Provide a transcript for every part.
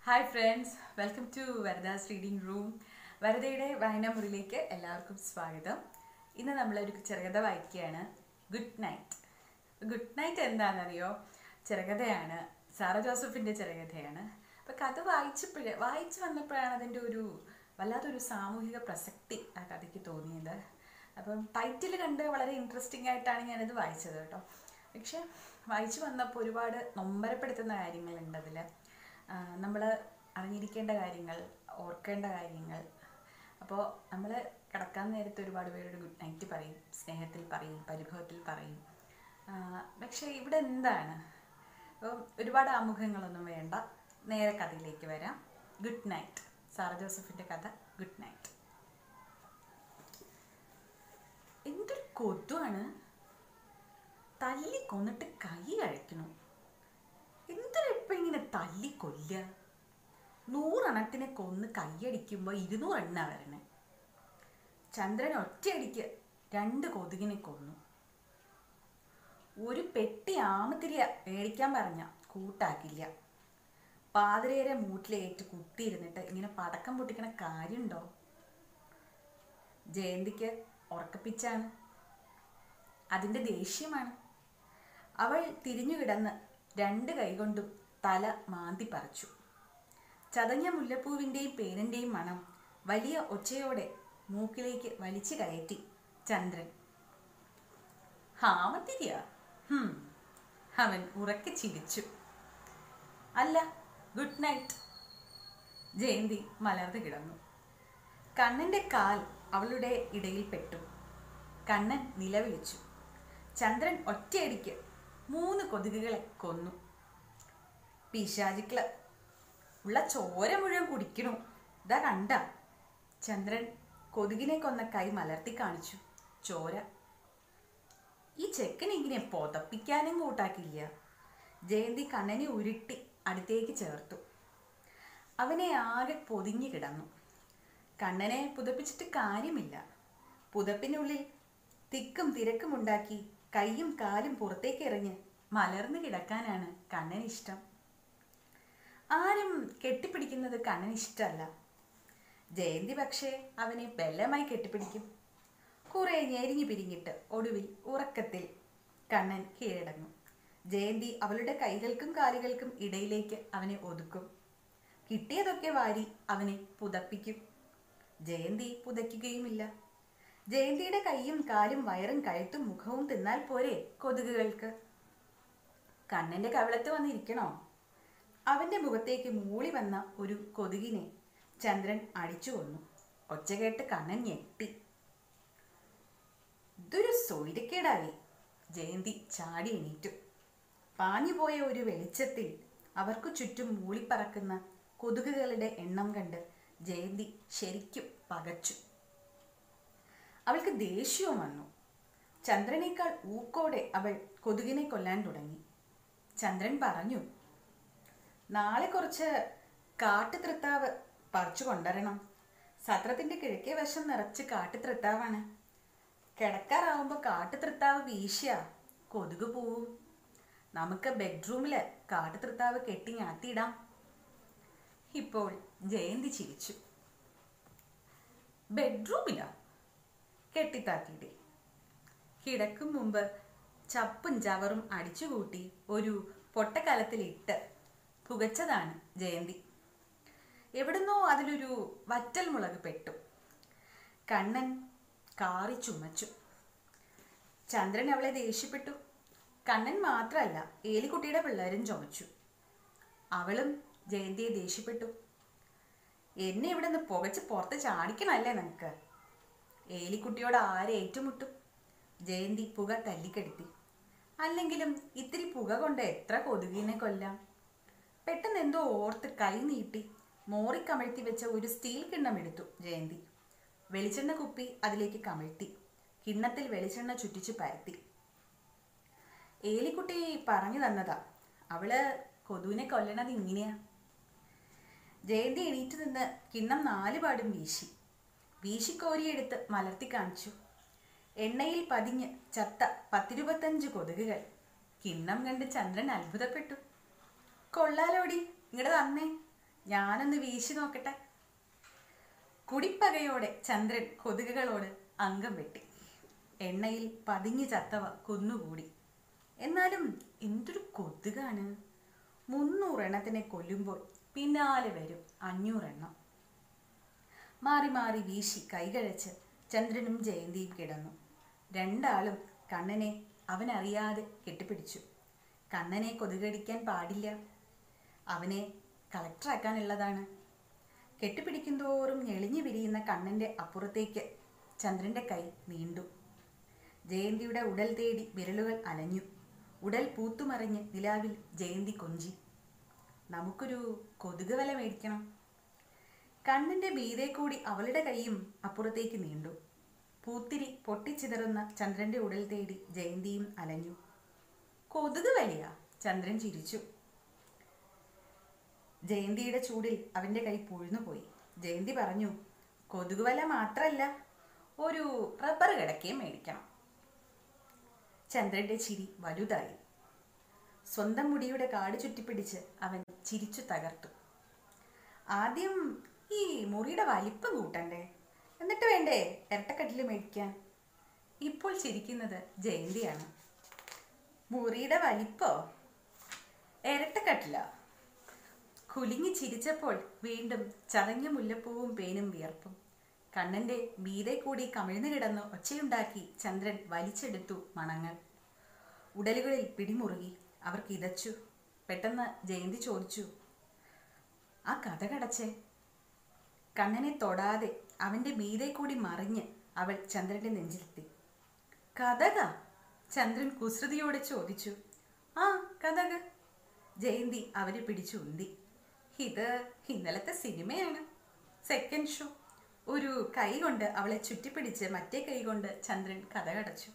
hi friends welcome to Varada's reading room വരദയുടെ വായനാമുറിയിലേക്ക് എല്ലാവർക്കും സ്വാഗതം ഇന്ന് നമ്മളൊരു ചെറുകഥ വായിക്കുകയാണ് ഗുഡ് നൈറ്റ് ഗുഡ് നൈറ്റ് എന്താണെന്നറിയോ ചെറുകഥയാണ് സാറ ജോസഫിൻ്റെ ചെറുകഥയാണ് അപ്പോൾ കഥ വായിച്ചപ്പോഴേ വായിച്ചു വന്നപ്പോഴാണ് അതിൻ്റെ ഒരു വല്ലാത്തൊരു സാമൂഹിക പ്രസക്തി ആ കഥയ്ക്ക് തോന്നിയത് അപ്പം ടൈറ്റിൽ കണ്ട് വളരെ ഇൻട്രസ്റ്റിംഗ് ആയിട്ടാണ് ഞാനത് വായിച്ചത് കേട്ടോ പക്ഷെ വായിച്ചു വന്നപ്പോൾ ഒരുപാട് നൊമ്പരപ്പെടുത്തുന്ന കാര്യങ്ങളുണ്ട് അതിൽ നമ്മൾ അറിഞ്ഞിരിക്കേണ്ട കാര്യങ്ങൾ ഓർക്കേണ്ട കാര്യങ്ങൾ അപ്പോൾ നമ്മൾ കിടക്കാൻ നേരത്തെ ഒരുപാട് പേരോട് ഗുഡ് നൈറ്റ് പറയും സ്നേഹത്തിൽ പറയും പരിഭവത്തിൽ പറയും ആ, പക്ഷേ ഇവിടെ എന്താണ് അപ്പം ഒരുപാട് ആമുഖങ്ങളൊന്നും വേണ്ട നേരെ കഥയിലേക്ക് വരാം ഗുഡ് നൈറ്റ് സാറ ജോസഫിൻ്റെ കഥ ഗുഡ് നൈറ്റ് എന്തൊരു കൊതുവാണ് തല്ലി കൊന്നിട്ട് കൈ കഴിക്കണു എന്തിനാ ഇപ്പം ഇങ്ങനെ തല്ലി കൊല്ലുക നൂറെണ്ണത്തിനെ കൊന്ന് കൈയടിക്കുമ്പോൾ ഇരുന്നൂറെണ്ണ വരണേ ചന്ദ്രൻ ഒറ്റയടിക്ക് രണ്ട് കൊതുകിനെ കൊന്നു ഒരു പെട്ടി ആമത്തിരിയ മേടിക്കാൻ പറഞ്ഞ കൂട്ടാക്കില്ല പാതിരേരെ മൂട്ടിലേറ്റ് കുത്തിയിരുന്നിട്ട് ഇങ്ങനെ പടക്കം പൊട്ടിക്കണ കാര്യമുണ്ടോ ജയന്തിക്ക് ഉറക്കപ്പിച്ചാണ് അതിൻ്റെ ദേഷ്യമാണ് അവൾ തിരിഞ്ഞു കിടന്ന് രണ്ട് കൈകൊണ്ടും തല മാന്തി പറിച്ചു ചതഞ്ഞ മുല്ലപ്പൂവിൻ്റെയും പേരിൻ്റെയും മണം വലിയ ഒച്ചയോടെ മൂക്കിലേക്ക് വലിച്ചു കയറ്റി ചന്ദ്രൻ ഹാമത്തിരിയ ഹും അവൻ ഉറക്കെ ചിരിച്ചു അല്ല ഗുഡ് നൈറ്റ് ജയന്തി മലർന്നു കിടന്നു കണ്ണൻ്റെ കാൽ അവളുടെ ഇടയിൽ പെട്ടു കണ്ണൻ നിലവിളിച്ചു ചന്ദ്രൻ ഒറ്റയടിക്ക് മൂന്ന് കൊതുകുകളെ കൊന്നു പിശാചിക്കള് ഉള്ള ചോര മുഴുവൻ കുടിക്കണു ഇതാ കണ്ട ചന്ദ്രൻ കൊതുകിനെ കൊന്ന കൈ മലർത്തി കാണിച്ചു ചോര ഈ ചെക്കനെ ഇങ്ങനെ പൊതപ്പിക്കാനും കൂട്ടാക്കില്ല ജയന്തി കണ്ണനെ ഉരുട്ടി അടുത്തേക്ക് ചേർത്തു അവനെ ആകെ പൊതിഞ്ഞു കിടന്നു കണ്ണനെ പുതപ്പിച്ചിട്ട് കാര്യമില്ല പുതപ്പിനുള്ളിൽ തിക്കും തിരക്കും ഉണ്ടാക്കി കൈയും കാലും പുറത്തേക്ക് എറിഞ്ഞ് മലർന്നു കിടക്കാനാണ് കണ്ണന് ഇഷ്ടം ആരും കെട്ടിപ്പിടിക്കുന്നത് കണ്ണന് ഇഷ്ടമല്ല ജയന്തി പക്ഷേ അവനെ ബലമായി കെട്ടിപ്പിടിക്കും കുറെ ഞെരിഞ്ഞു പിരിഞ്ഞിട്ട് ഒടുവിൽ ഉറക്കത്തിൽ കണ്ണൻ കീഴടങ്ങും ജയന്തി അവളുടെ കൈകൾക്കും കാലുകൾക്കും ഇടയിലേക്ക് അവനെ ഒതുക്കും കിട്ടിയതൊക്കെ വാരി അവനെ പുതപ്പിക്കും ജയന്തി പുതയ്ക്കുകയുമില്ല ജയന്തിയുടെ കൈയും കാലും വയറും കഴുത്തും മുഖവും തിന്നാൽ പോരെ കൊതുകുകൾക്ക് കണ്ണന്റെ കവിളത്ത് വന്നിരിക്കണോ അവന്റെ മുഖത്തേക്ക് മൂളി വന്ന ഒരു കൊതുകിനെ ചന്ദ്രൻ അടിച്ചു കൊന്നു ഒച്ച കേട്ട് കണ്ണൻ ഞെട്ടി ഇതൊരു സൗര്യക്കേടായി ജയന്തി ചാടി എണീറ്റു പാഞ്ഞുപോയ ഒരു വെളിച്ചത്തിൽ അവർക്കു ചുറ്റും മൂളിപ്പറക്കുന്ന കൊതുകുകളുടെ എണ്ണം കണ്ട് ജയന്തി ശരിക്കും പകച്ചു അവൾക്ക് ദേഷ്യവും വന്നു ചന്ദ്രനേക്കാൾ ഊക്കോടെ അവൾ കൊതുകിനെ കൊല്ലാൻ തുടങ്ങി ചന്ദ്രൻ പറഞ്ഞു നാളെ കുറച്ച് കാട്ടുതൃത്താവ് പറിച്ചു കൊണ്ടുവരണം സത്രത്തിന്റെ കിഴക്കേ വശം നിറച്ച് കാട്ടുതൃത്താവാണ് കിടക്കാറാവുമ്പോൾ കാട്ടുതൃത്താവ് വീശിയ കൊതുക് പോവും നമുക്ക് ബെഡ്റൂമിൽ കാട്ടുതൃത്താവ് കെട്ടി ഞാത്തിയിടാം ഇപ്പോൾ ജയന്തി ചിരിച്ചു ബെഡ്റൂമിലാ കെട്ടിത്താത്തിയിടെ കിടക്കും മുമ്പ് ചപ്പും ചവറും അടിച്ചുകൂട്ടി ഒരു പൊട്ടക്കലത്തിലിട്ട് പുകച്ചതാണ് ജയന്തി എവിടുന്നോ അതിലൊരു വറ്റൽ മുളക് പെട്ടു കണ്ണൻ കാറി ചുമച്ചു ചന്ദ്രൻ അവളെ ദേഷ്യപ്പെട്ടു കണ്ണൻ മാത്രമല്ല ഏലിക്കുട്ടിയുടെ പിള്ളേരും ചുമച്ചു അവളും ജയന്തിയെ ദേഷ്യപ്പെട്ടു എന്നെ ഇവിടെ നിന്ന് പുകച്ച് പുറത്ത് ചാടിക്കണല്ലേ നിനക്ക് ഏലിക്കുട്ടിയോട് ആരെ ഏറ്റുമുട്ടും ജയന്തി പുക തല്ലിക്കെടുത്തി അല്ലെങ്കിലും ഇത്തിരി പുക കൊണ്ട് എത്ര കൊതുകിനെ കൊല്ലാം പെട്ടെന്ന് എന്തോ ഓർത്ത് കൈ നീട്ടി മോറി കമഴ്ത്തി വെച്ച ഒരു സ്റ്റീൽ കിണ്ണം എടുത്തു ജയന്തി വെളിച്ചെണ്ണ കുപ്പി അതിലേക്ക് കമഴ്ത്തി കിണ്ണത്തിൽ വെളിച്ചെണ്ണ ചുറ്റിച്ച് പരത്തി ഏലിക്കുട്ടി പറഞ്ഞു തന്നതാ അവള് കൊതുവിനെ കൊല്ലണത് ഇങ്ങനെയാ ജയന്തി എണീറ്റ് നിന്ന് കിണ്ണം നാല് പാടും വീശി വീശിക്കോരിയെടുത്ത് മലർത്തി കാണിച്ചു എണ്ണയിൽ പതിഞ്ഞ് ചത്ത പത്തിരുപത്തഞ്ച് കൊതുകുകൾ കിണ്ണം കണ്ട് ചന്ദ്രൻ അത്ഭുതപ്പെട്ടു കൊള്ളാലോടി ഇങ്ങടെ തന്നേ ഞാനൊന്ന് വീശി നോക്കട്ടെ കുടിപ്പകയോടെ ചന്ദ്രൻ കൊതുകുകളോട് അംഗം വെട്ടി എണ്ണയിൽ പതിഞ്ഞു ചത്തവ കുന്നുകൂടി എന്നാലും എന്തൊരു കൊതുകാണ് മുന്നൂറെണ്ണത്തിനെ കൊല്ലുമ്പോൾ പിന്നാലെ വരും അഞ്ഞൂറെണ്ണം മാറി മാറി വീശി കൈകഴച്ച് ചന്ദ്രനും ജയന്തിയും കിടന്നു രണ്ടാളും കണ്ണനെ അവനറിയാതെ കെട്ടിപ്പിടിച്ചു കണ്ണനെ കൊതുകടിക്കാൻ പാടില്ല അവനെ കളക്ടറാക്കാനുള്ളതാണ് കെട്ടിപ്പിടിക്കും തോറും ഞെളിഞ്ഞു വിരിയുന്ന കണ്ണൻ്റെ അപ്പുറത്തേക്ക് ചന്ദ്രൻ്റെ കൈ നീണ്ടു ജയന്തിയുടെ ഉടൽ തേടി വിരലുകൾ അലഞ്ഞു ഉടൽ പൂത്തുമറിഞ്ഞ് നിലാവിൽ ജയന്തി കൊഞ്ചി നമുക്കൊരു കൊതുക് വല മേടിക്കണം കണ്ണിന്റെ മീതെ കൂടി അവളുടെ കൈയും അപ്പുറത്തേക്ക് നീണ്ടു പൂത്തിരി പൊട്ടിച്ചിതറുന്ന ചന്ദ്രന്റെ ഉടൽ തേടി ജയന്തിയും അലഞ്ഞു കൊതുക് വലിയ ചന്ദ്രൻ ചിരിച്ചു ജയന്തിയുടെ ചൂടിൽ അവന്റെ കൈ പുഴുന്നുപോയി ജയന്തി പറഞ്ഞു കൊതുക് വല മാത്രല്ല ഒരു റബ്ബർ കിടക്കയും മേടിക്കണം ചന്ദ്രന്റെ ചിരി വലുതായി സ്വന്തം മുടിയുടെ കാട് ചുറ്റിപ്പിടിച്ച് അവൻ ചിരിച്ചു തകർത്തു ആദ്യം ഈ മുറിയുടെ വലിപ്പം കൂട്ടണ്ടേ എന്നിട്ട് വേണ്ടേ ഇരട്ടക്കട്ടിൽ മേടിക്കാൻ ഇപ്പോൾ ചിരിക്കുന്നത് ജയന്തിയാണ് മുറിയുടെ വലിപ്പോ ഇരട്ടക്കട്ടില കുലുങ്ങി ചിരിച്ചപ്പോൾ വീണ്ടും ചതഞ്ഞ മുല്ലപ്പൂവും പേനും വിയർപ്പും കണ്ണന്റെ മീതെ കൂടി കമിഴ്ന്നു കിടന്ന് ഒച്ചയുണ്ടാക്കി ചന്ദ്രൻ വലിച്ചെടുത്തു മണങ്ങൾ ഉടലുകളിൽ പിടിമുറുകി അവർ കിതച്ചു പെട്ടെന്ന് ജയന്തി ചോദിച്ചു ആ കഥ കടച്ചേ കണ്ണനെ തൊടാതെ അവന്റെ മീതെ കൂടി മറിഞ്ഞ് അവൾ ചന്ദ്രന്റെ നെഞ്ചിലെത്തി കഥക ചന്ദ്രൻ കുസൃതിയോടെ ചോദിച്ചു ആ കഥക ജയന്തി അവരെ പിടിച്ചു ഉന്തി ഇത് ഇന്നലത്തെ സിനിമയാണ് സെക്കൻഡ് ഷോ ഒരു കൈ കൊണ്ട് അവളെ ചുറ്റിപ്പിടിച്ച് മറ്റേ കൈ കൊണ്ട് ചന്ദ്രൻ കഥ കടച്ചു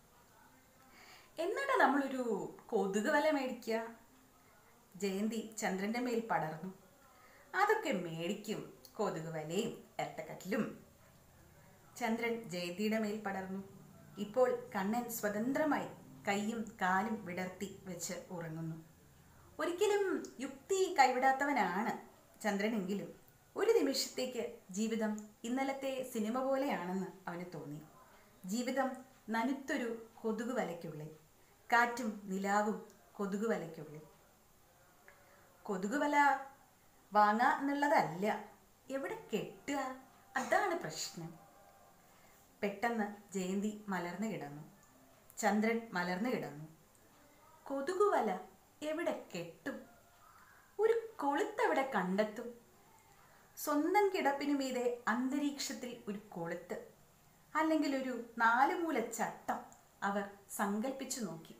എന്നിട്ട് നമ്മളൊരു കൊതുക് വല മേടിക്കുക ജയന്തി ചന്ദ്രന്റെ മേൽ പടർന്നു അതൊക്കെ മേടിക്കും കൊതുക് വലയും എട്ടക്കട്ടിലും ചന്ദ്രൻ ജയന്തിയുടെ മേൽ പടർന്നു ഇപ്പോൾ കണ്ണൻ സ്വതന്ത്രമായി കൈയും കാലും വിടർത്തി വെച്ച് ഉറങ്ങുന്നു ഒരിക്കലും യുക്തി കൈവിടാത്തവനാണ് ചന്ദ്രനെങ്കിലും ഒരു നിമിഷത്തേക്ക് ജീവിതം ഇന്നലത്തെ സിനിമ പോലെയാണെന്ന് അവന് തോന്നി ജീവിതം നനുത്തൊരു കൊതുക് വലയ്ക്കുള്ളിൽ കാറ്റും നിലാവും കൊതുക് വലയ്ക്കുള്ളിൽ കൊതുക് വല വാങ്ങുക എന്നുള്ളതല്ല എവിടെ കെട്ടുക അതാണ് പ്രശ്നം പെട്ടെന്ന് ജയന്തി മലർന്നു കിടന്നു ചന്ദ്രൻ മലർന്നു കിടന്നു കൊതുക് വല എവിടെ കെട്ടും ഒരു കൊളുത്തവിടെ കണ്ടെത്തും സ്വന്തം കിടപ്പിനു മീതെ അന്തരീക്ഷത്തിൽ ഒരു കൊളുത്ത് അല്ലെങ്കിൽ ഒരു നാലുമൂല ചട്ടം അവർ സങ്കല്പിച്ചു നോക്കി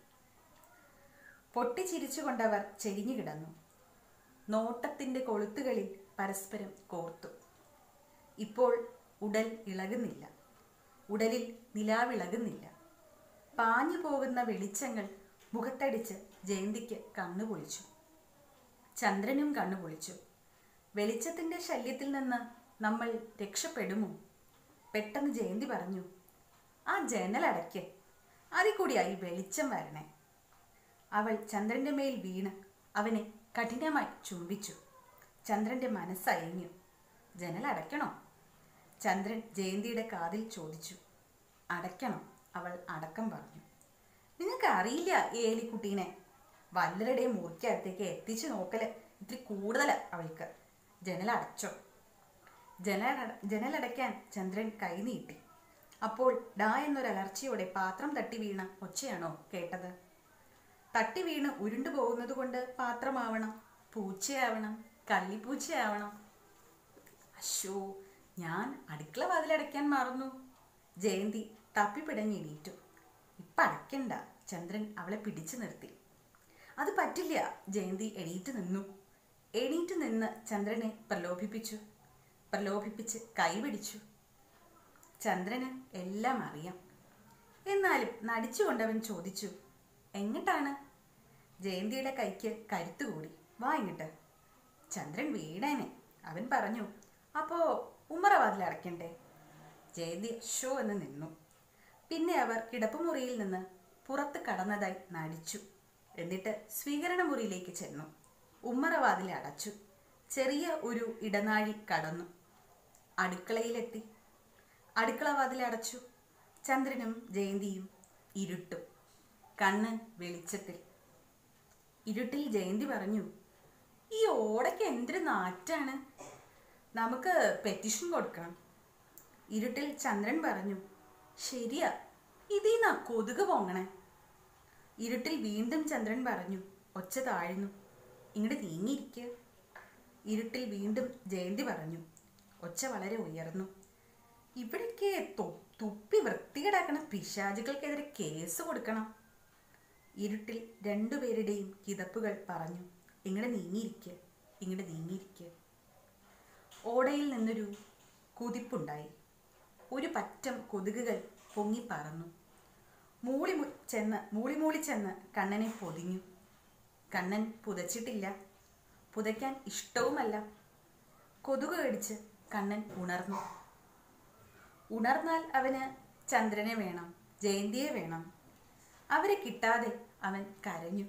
പൊട്ടിച്ചിരിച്ചുകൊണ്ടവർ ചെരിഞ്ഞു കിടന്നു നോട്ടത്തിന്റെ കൊളുത്തുകളിൽ പരസ്പരം കോർത്തു ഇപ്പോൾ ഉടൽ ഇളകുന്നില്ല ഉടലിൽ നിലാവിളകുന്നില്ല പാഞ്ഞു പോകുന്ന വെളിച്ചങ്ങൾ മുഖത്തടിച്ച് ജയന്തിക്ക് കണ്ണുപൊളിച്ചു ചന്ദ്രനും കണ്ണുപൊളിച്ചു വെളിച്ചത്തിന്റെ ശല്യത്തിൽ നിന്ന് നമ്മൾ രക്ഷപ്പെടുമോ പെട്ടെന്ന് ജയന്തി പറഞ്ഞു ആ ജനലടയ്ക്ക് അതിൽ കൂടിയായി വെളിച്ചം വരണേ അവൾ ചന്ദ്രന്റെ മേൽ വീണ് അവനെ കഠിനമായി ചുംബിച്ചു ചന്ദ്രന്റെ മനസ്സയഞ്ഞു ജനൽ അടയ്ക്കണോ ചന്ദ്രൻ ജയന്തിയുടെ കാതിൽ ചോദിച്ചു അടയ്ക്കണം അവൾ അടക്കം പറഞ്ഞു നിങ്ങൾക്ക് അറിയില്ല ഈ ഏലിക്കുട്ടീനെ വല്ലരുടെയും മുറിക്കകത്തേക്ക് എത്തിച്ചു നോക്കല് ഇത്തിരി കൂടുതൽ അവൾക്ക് ജനലടച്ചോ ജനല ജനലടയ്ക്കാൻ ചന്ദ്രൻ കൈ നീട്ടി അപ്പോൾ ഡാ എന്നൊരു അലർച്ചയോടെ പാത്രം തട്ടി വീണ ഒച്ചയാണോ കേട്ടത് തട്ടി വീണ് ഉരുണ്ടു പോകുന്നത് കൊണ്ട് പാത്രമാവണം പൂച്ചയാവണം കള്ളിപ്പൂച്ചയാവണം അശോ ഞാൻ അടുക്കള വാതിലടയ്ക്കാൻ മറന്നു ജയന്തി തപ്പിപ്പിടഞ്ഞ് എണീറ്റു ഇപ്പം അടയ്ക്കണ്ട ചന്ദ്രൻ അവളെ പിടിച്ചു നിർത്തി അത് പറ്റില്ല ജയന്തി എണീറ്റ് നിന്നു എണീറ്റ് നിന്ന് ചന്ദ്രനെ പ്രലോഭിപ്പിച്ചു പ്രലോഭിപ്പിച്ച് കൈപിടിച്ചു ചന്ദ്രന് എല്ലാം അറിയാം എന്നാലും നടിച്ചുകൊണ്ടവൻ ചോദിച്ചു എങ്ങട്ടാണ് ജയന്തിയുടെ കൈക്ക് കരുത്ത് കൂടി വാ ഇങ്ങട്ട് ചന്ദ്രൻ വീണേനെ അവൻ പറഞ്ഞു അപ്പോ ഉമ്മറവാതിൽ അടയ്ക്കണ്ടേ ജയന്തി ഷോ എന്ന് നിന്നു പിന്നെ അവർ കിടപ്പുമുറിയിൽ നിന്ന് പുറത്ത് കടന്നതായി നടിച്ചു എന്നിട്ട് സ്വീകരണ മുറിയിലേക്ക് ചെന്നു ഉമ്മറവാതിൽ അടച്ചു ചെറിയ ഒരു ഇടനാഴി കടന്നു അടുക്കളയിലെത്തി അടുക്കള വാതിലടച്ചു ചന്ദ്രനും ജയന്തിയും ഇരുട്ടും കണ്ണൻ വെളിച്ചത്തിൽ ഇരുട്ടിൽ ജയന്തി പറഞ്ഞു ഈ ഓടയ്ക്ക് എന്തൊരു നാറ്റാണ് നമുക്ക് പെറ്റീഷൻ കൊടുക്കണം ഇരുട്ടിൽ ചന്ദ്രൻ പറഞ്ഞു ശരിയാ ഇതീന്നാ കൊതുക് പൊങ്ങണേ ഇരുട്ടിൽ വീണ്ടും ചന്ദ്രൻ പറഞ്ഞു ഒച്ച താഴ്ന്നു ഇങ്ങോട്ട് നീങ്ങിയിരിക്കുക ഇരുട്ടിൽ വീണ്ടും ജയന്തി പറഞ്ഞു ഒച്ച വളരെ ഉയർന്നു ഇവിടേക്ക് തൊ- തുപ്പി വൃത്തികേടാക്കണ പിശാചുകൾക്കെതിരെ കേസ് കൊടുക്കണം ഇരുട്ടിൽ രണ്ടുപേരുടെയും കിതപ്പുകൾ പറഞ്ഞു ഇങ്ങോട്ട് നീങ്ങിയിരിക്കുക ഇങ്ങോട്ട് നീങ്ങിയിരിക്കുക ഓടയിൽ നിന്നൊരു കുതിപ്പുണ്ടായി ഒരു പറ്റം കൊതുകുകൾ പൊങ്ങി പറന്നു മൂളി മു- ചെന്ന് മൂളി മൂളി ചെന്ന് കണ്ണനെ പൊതിഞ്ഞു കണ്ണൻ പുതച്ചിട്ടില്ല പുതയ്ക്കാൻ ഇഷ്ടവുമല്ല കൊതുക് കടിച്ച് കണ്ണൻ ഉണർന്നു ഉണർന്നാൽ അവന് ചന്ദ്രനെ വേണം ജയന്തിയെ വേണം അവരെ കിട്ടാതെ അവൻ കരഞ്ഞു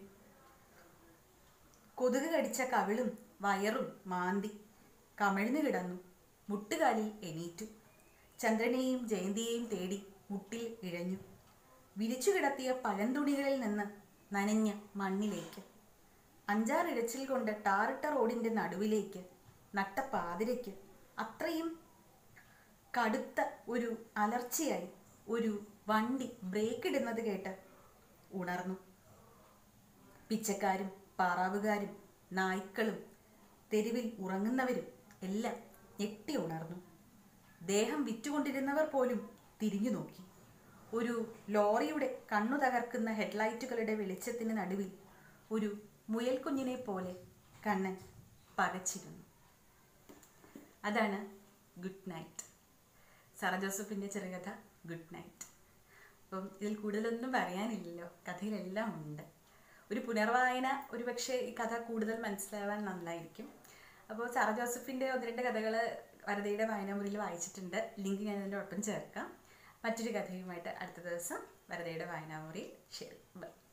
കൊതുക് കടിച്ച കവിളും വയറും മാന്തി കമിഴ്ന്നു കിടന്നു മുട്ടുകാലിൽ എണീറ്റു ചന്ദ്രനെയും ജയന്തിയെയും തേടി മുട്ടിൽ ഇഴഞ്ഞു വിരിച്ചു കിടത്തിയ പഴന്തുണികളിൽ നിന്ന് നനഞ്ഞ മണ്ണിലേക്ക് അഞ്ചാറിഴച്ചിൽ കൊണ്ട് ടാറിട്ട റോഡിന്റെ നടുവിലേക്ക് നട്ട പാതിരയ്ക്ക് അത്രയും കടുത്ത ഒരു അലർച്ചയായി ഒരു വണ്ടി ബ്രേക്ക് ഇടുന്നത് കേട്ട് ഉണർന്നു പിച്ചക്കാരും പാറാവുകാരും നായ്ക്കളും തെരുവിൽ ഉറങ്ങുന്നവരും എല്ലാം ഞെട്ടി ഉണർന്നു ദേഹം വിറ്റുകൊണ്ടിരുന്നവർ പോലും തിരിഞ്ഞു നോക്കി ഒരു ലോറിയുടെ കണ്ണു തകർക്കുന്ന ഹെഡ്ലൈറ്റുകളുടെ വെളിച്ചത്തിന് നടുവിൽ ഒരു മുയൽക്കുഞ്ഞിനെ പോലെ കണ്ണൻ പകച്ചിരുന്നു അതാണ് ഗുഡ് നൈറ്റ് സറ ജോസഫിൻ്റെ ചെറുകഥ ഗുഡ് നൈറ്റ് അപ്പം ഇതിൽ കൂടുതലൊന്നും പറയാനില്ലല്ലോ കഥയിലെല്ലാം ഉണ്ട് ഒരു പുനർവായന ഒരുപക്ഷെ ഈ കഥ കൂടുതൽ മനസ്സിലാവാൻ നന്നായിരിക്കും അപ്പോൾ സറ ജോസഫിൻ്റെ ഒന്ന് രണ്ട് കഥകൾ വരതയുടെ വായനാമുറിയിൽ വായിച്ചിട്ടുണ്ട് ലിങ്ക് ഞാൻ അതിൻ്റെ ഒപ്പം ചേർക്കാം മറ്റൊരു കഥയുമായിട്ട് അടുത്ത ദിവസം വരതയുടെ വായനാമുറിയിൽ ശരി ബൈ